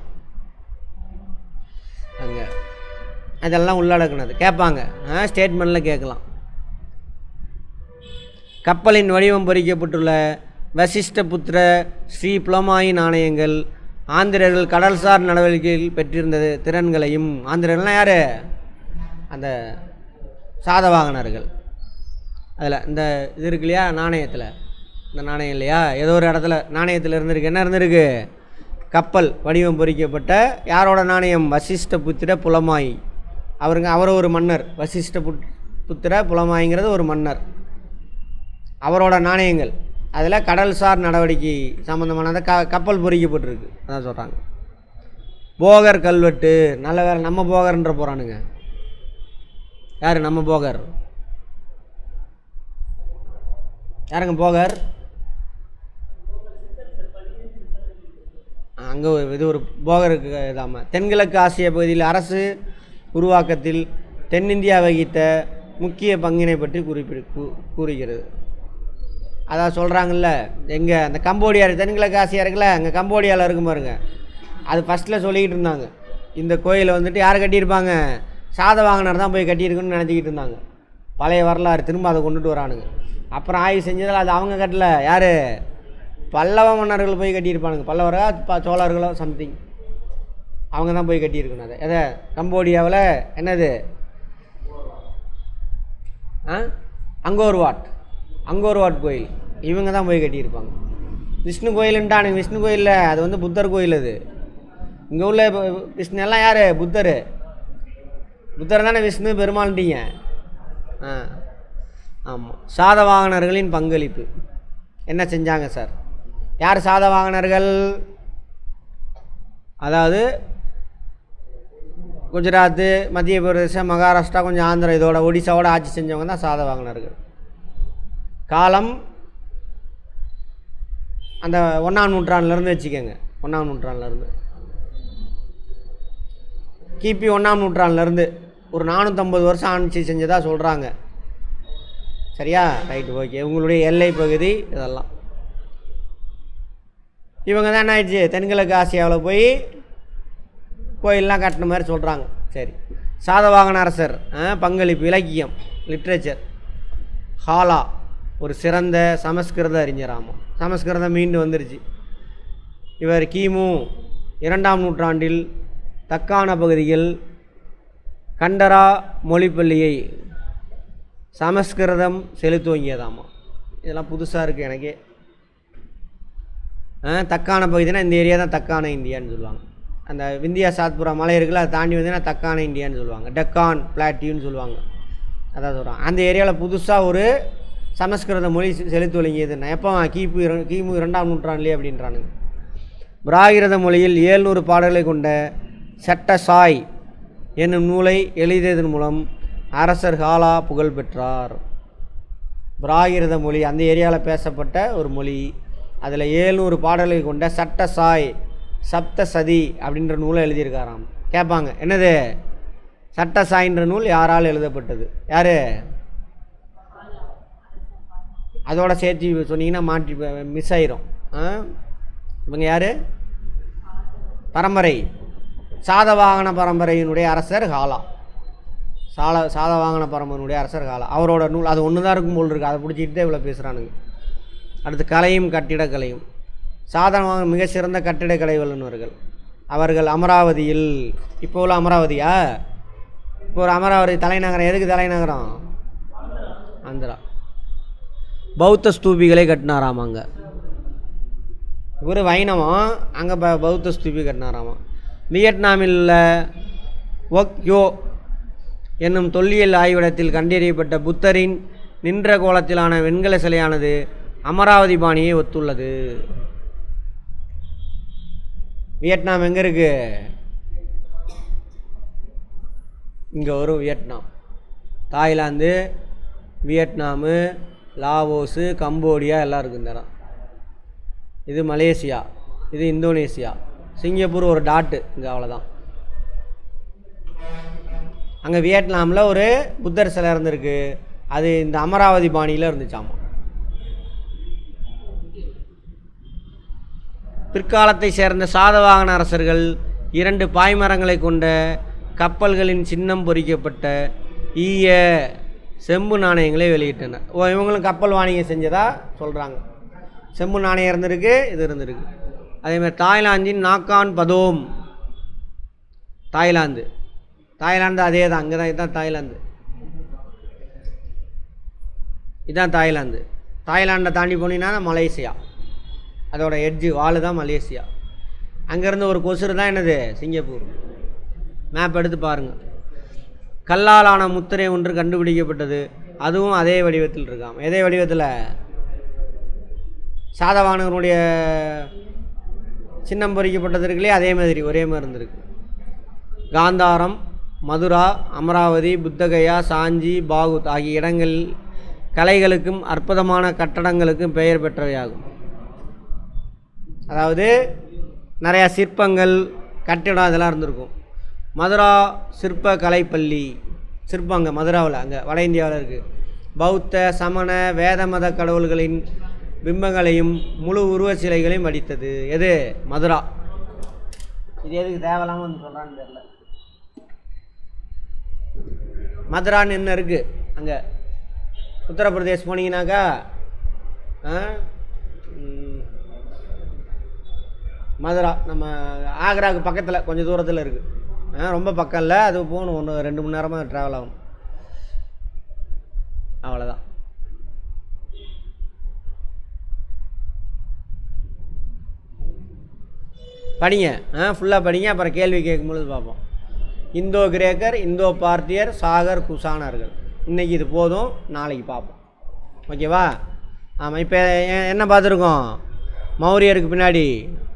அங்கே அதெல்லாம் உள்ளடக்குனது கேட்பாங்க ஸ்டேட்மெண்ட்டில் கேட்கலாம் கப்பலின் வடிவம் பொறிக்கப்பட்டுள்ள வசிஷ்டபுத்திர ஸ்ரீ புலமாயி நாணயங்கள் ஆந்திரர்கள் கடல்சார் நடவடிக்கையில் பெற்றிருந்தது திறன்களையும் ஆந்திரர்கள்லாம் யார் அந்த சாதவாகனர்கள் அதில் இந்த இது இருக்கு இல்லையா நாணயத்தில் இந்த நாணயம் இல்லையா ஏதோ ஒரு இடத்துல நாணயத்தில் இருந்திருக்கு என்ன இருந்திருக்கு கப்பல் வடிவம் பொறிக்கப்பட்ட யாரோட நாணயம் வசிஷ்ட புத்திர புலமாயி அவருங்க அவர் ஒரு மன்னர் வசிஷ்ட புத் புத்திர புலமாயிங்கிறது ஒரு மன்னர் அவரோட நாணயங்கள் அதில் கடல்சார் நடவடிக்கை சம்மந்தமானதை க கப்பல் பொறிக்கப்பட்டிருக்கு அதான் சொல்கிறாங்க போகர் கல்வெட்டு நல்ல வேலை நம்ம போகர்ன்ற போகிறானுங்க யார் நம்ம போகர் யாருங்க போகர் அங்கே ஒரு இது ஒரு போகருக்கு இதாம தென்கிழக்கு ஆசிய பகுதியில் அரசு உருவாக்கத்தில் தென்னிந்தியா வகித்த முக்கிய பங்கினை பற்றி குறிப்பிடு கூ- கூறுகிறது அதான் சொல்கிறாங்கல்ல எங்கே அந்த கம்போடியா தென்கிழக்கு ஆசியா இருக்குல்ல அங்கே கம்போடியாவில் இருக்கும் பாருங்க அது ஃபஸ்ட்டில் சொல்லிக்கிட்டு இருந்தாங்க இந்த கோயிலை வந்துட்டு யார் கட்டியிருப்பாங்க சாதவாகனர் தான் போய் கட்டியிருக்குன்னு நினச்சிக்கிட்டு இருந்தாங்க பழைய வரலாறு திரும்ப அதை கொண்டுட்டு வரானுங்க அப்புறம் ஆய்வு செஞ்சதில் அது அவங்க கட்டல யார் பல்லவ மன்னர்கள் போய் கட்டியிருப்பானுங்க பல்லவரா ப- சோழர்களோ சம்திங் அவங்க தான் போய் கட்டியிருக்கணும் அதை எதை கம்போடியாவில் என்னது ஆ அங்கோர் வாட் அங்கோர் வாட் கோயில் இவங்க தான் போய் கட்டியிருப்பாங்க விஷ்ணு கோயிலுன்ட்டானுங்க விஷ்ணு கோயிலில் அது வந்து புத்தர் கோயில் அது இங்கே உள்ள இப்ப விஷ்ணு எல்லாம் யார் புத்தர் புத்தர் தானே விஷ்ணு பெருமாள்ட்டீங்க ஆ ஆமாம் சாதவாகனர்களின் பங்களிப்பு என்ன செஞ்சாங்க சார் யார் சாதவாகனர்கள் அதாவது குஜராத்து மத்திய பிரதேசம் மகாராஷ்டிரா கொஞ்சம் ஆந்திரா இதோட ஒடிசாவோட ஆட்சி செஞ்சவங்க தான் சாதவாகனர்கள் காலம் அந்த ஒன்றாம் நூற்றாண்டுலேருந்து வச்சுக்கோங்க ஒன்றாம் நூற்றாண்டுலேருந்து கிபி ஒன்றாம் நூற்றாண்டுலேருந்து ஒரு நானூற்றம்பது வருஷம் ஆட்சி செஞ்சதா சொல்கிறாங்க சரியா ரைட்டு ஓகே உங்களுடைய எல்லை பகுதி இதெல்லாம் இவங்க தான் என்ன ஆயிடுச்சு தென்கிழக்கு ஆசியாவில் போய் கோயிலெலாம் கட்டின மாதிரி சொல்கிறாங்க சரி சாதவாகன அரசர் ஆ, பங்களிப்பு இலக்கியம் லிட்ரேச்சர் ஹாலா ஒரு சிறந்த சமஸ்கிருத அறிஞராமாம் சமஸ்கிருதம் மீண்டு வந்துருச்சு இவர் கிமு இரண்டாம் நூற்றாண்டில் தக்கான பகுதியில் கண்டரா மொழிப்பள்ளியை சமஸ்கிருதம் செலுத்துவங்கியதாமா இதெல்லாம் புதுசாக இருக்குது எனக்கே ஆ, தக்கான பகுதினா இந்த ஏரியா தான் தக்கான இந்தியான்னு சொல்லுவாங்க அந்த விந்தியா சாத்புரா மலை இருக்குல்ல அதை தாண்டி வந்தீங்கன்னா தக்கான இந்தியான்னு சொல்லுவாங்க டெக்கான் பிளாட்டியூன்னு சொல்லுவாங்க அதான் சொல்கிறாங்க அந்த ஏரியாவில் புதுசாக ஒரு சமஸ்கிருத மொழி செ- செலுத்து வழங்கியதுன்னா எப்போ கிபி இர- கிமு இரண்டாம் நூற்றாண்டுலேயே அப்படின்றானுங்க பிராகிருத மொழியில் ஏழ்நூறு பாடல்களை கொண்ட சட்டசாய் என்னும் நூலை எழுதியதன் மூலம் அரசர் ஹாலா புகழ் பெற்றார் பிராகிருத மொழி அந்த ஏரியாவில் பேசப்பட்ட ஒரு மொழி அதில் ஏழ்நூறு பாடல்களை கொண்ட சட்டசாய் சப்தசதி அப்படின்ற நூலை எழுதியிருக்காராம் கேட்பாங்க என்னது சட்டசாயின்ற நூல் யாரால் எழுதப்பட்டது யார் அதோட சேர்த்து சொன்னீங்கன்னா மாற்றி மிஸ் ஆயிரும் ஆ இவங்க யார் பரம்பரை சாதவாகன பரம்பரையினுடைய அரசர் ஹாலா சால சாதவாகன பரம்பரையினுடைய அரசர் ஹாலா அவரோட நூல் அது ஒன்று தான் இருக்கும் போல் இருக்குது அதை பிடிச்சிட்டு தான் இவ்வளோ பேசுகிறானுங்க அடுத்து கலையும் கட்டிடக்கலையும் சாதனமாக மிக சிறந்த கட்டிடக்கலை வல்லுநர்கள் அவர்கள் அமராவதியில் இப்போ உள்ள அமராவதியா இப்போ ஒரு அமராவதி தலைநகரம் எதுக்கு தலைநகரம் ஆந்திரா பௌத்த ஸ்தூபிகளை கட்டினாராம் அங்கே இவர் வைணவம் அங்கே ப பௌத்த ஸ்தூபி கட்டினாராமா வியட்நாமில் உள்ள ஒக் யோ என்னும் தொல்லியல் ஆய்விடத்தில் கண்டறியப்பட்ட புத்தரின் நின்ற கோலத்திலான வெண்கல சிலையானது அமராவதி பாணியை ஒத்துள்ளது வியட்நாம் எங்கே இருக்கு இங்கே வரும் Vietnam Thailand Vietnam Laos Cambodia எல்லாம் இருக்குது இந்த இடம் இது மலேசியா இது இந்தோனேசியா சிங்கப்பூர் ஒரு டாட்டு இங்கே அவ்வளோதான் அங்கே வியட்நாமில் ஒரு புத்தர் சிலை இருந்திருக்கு அது இந்த அமராவதி பாணியில் இருந்துச்சாமா பிற்காலத்தை சேர்ந்த சாதவாகன அரசர்கள் இரண்டு பாய்மரங்களை கொண்ட கப்பல்களின் சின்னம் பொறிக்கப்பட்ட ஈய செம்பு நாணயங்களை வெளியிட்டனர் ஓ இவங்களும் கப்பல் வாணிகம் செஞ்சதா சொல்கிறாங்க செம்பு நாணயம் இருந்திருக்கு இது இருந்திருக்கு அதேமாதிரி தாய்லாந்தின் நாக்கான் பதோம் தாய்லாந்து தாய்லாந்து அதே தான் அங்கே தான் இதுதான் தாய்லாந்து இதுதான் தாய்லாந்து தாய்லாண்டை தாண்டி போனீங்கன்னா மலேசியா அதோட எட்ஜு வாலு தான் மலேசியா அங்கேருந்து ஒரு கொசுறு தான் என்னது சிங்கப்பூர் மேப் எடுத்து பாருங்கள் கல்லாலான முத்திரை ஒன்று கண்டுபிடிக்கப்பட்டது அதுவும் அதே வடிவத்தில் இருக்காம் எதே வடிவத்தில் சாதவானவனுடைய சின்னம் பொறிக்கப்பட்டது இருக்குல்லையே அதே மாதிரி ஒரே மாதிரி இருந்திருக்கு காந்தாரம் மதுரா அமராவதி புத்தகயா சாஞ்சி பாகுத் ஆகிய இடங்கள் கலைகளுக்கும் அற்புதமான கட்டடங்களுக்கும் பெயர் பெற்றவையாகும் அதாவது நிறையா சிற்பங்கள் கட்டிடம் இதெல்லாம் இருந்திருக்கும் மதுரா சிற்ப கலைப்பள்ளி சிற்பம் அங்கே மதுராவில் அங்கே வட இந்தியாவில் இருக்குது பௌத்த சமண வேத மத கடவுள்களின் பிம்பங்களையும் முழு உருவச் சிலைகளையும் வடித்தது எது மதுரா இது எதுக்கு தேவையில்லாமல் வந்து சொல்கிறான்னு தெரியல மதுரான்னு என்ன இருக்குது அங்கே உத்தரப்பிரதேஷ் போனீங்கன்னாக்கா ஆ, ம், மதுரா நம்ம ஆக்ராவுக்கு பக்கத்தில் கொஞ்சம் தூரத்தில் இருக்குது ஆ ரொம்ப பக்கம் இல்லை அது போகணும் ஒன்று ரெண்டு மணி நேரமாக ட்ராவல் ஆகும் அவ்வளோதான் படிங்க ஆ ஃபுல்லாக படிங்க அப்புறம் கேள்வி கேட்கும்பொழுது பார்ப்போம் இந்தோ கிரேக்கர் இந்தோ பார்த்தியர் சாகர் குசானர்கள் இன்னைக்கு இது போதும் நாளைக்கு பார்ப்போம் ஓகேவா ஆமாம் இப்போ என்ன பார்த்துருக்கோம் மௌரியருக்கு பின்னாடி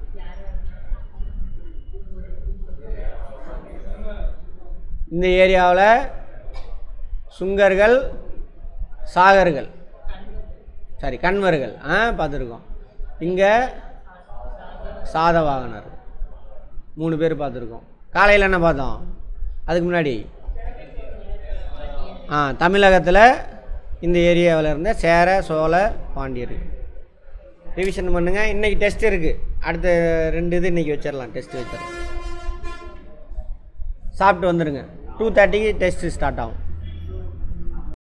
இந்த ஏரியாவில் சுங்கர்கள் சாகர்கள் சாரி கண்வர்கள் ஆ பார்த்துருக்கோம் இங்கே சாதவாகனர் மூணு பேர் பார்த்துருக்கோம் காலையில் என்ன பார்த்தோம் அதுக்கு முன்னாடி ஆ தமிழகத்தில் இந்த ஏரியாவில் இருந்த சேர சோழ பாண்டியர் ரிவிஷன் பண்ணுங்கள் இன்றைக்கி டெஸ்ட் இருக்குது அடுத்த ரெண்டு இது இன்றைக்கி வச்சிடலாம் டெஸ்ட் வச்சிடலாம் சாப்பிட்டு வந்துடுங்க டூ தேர்ட்டிக்கு டெஸ்ட்டு ஸ்டார்ட் ஆகும்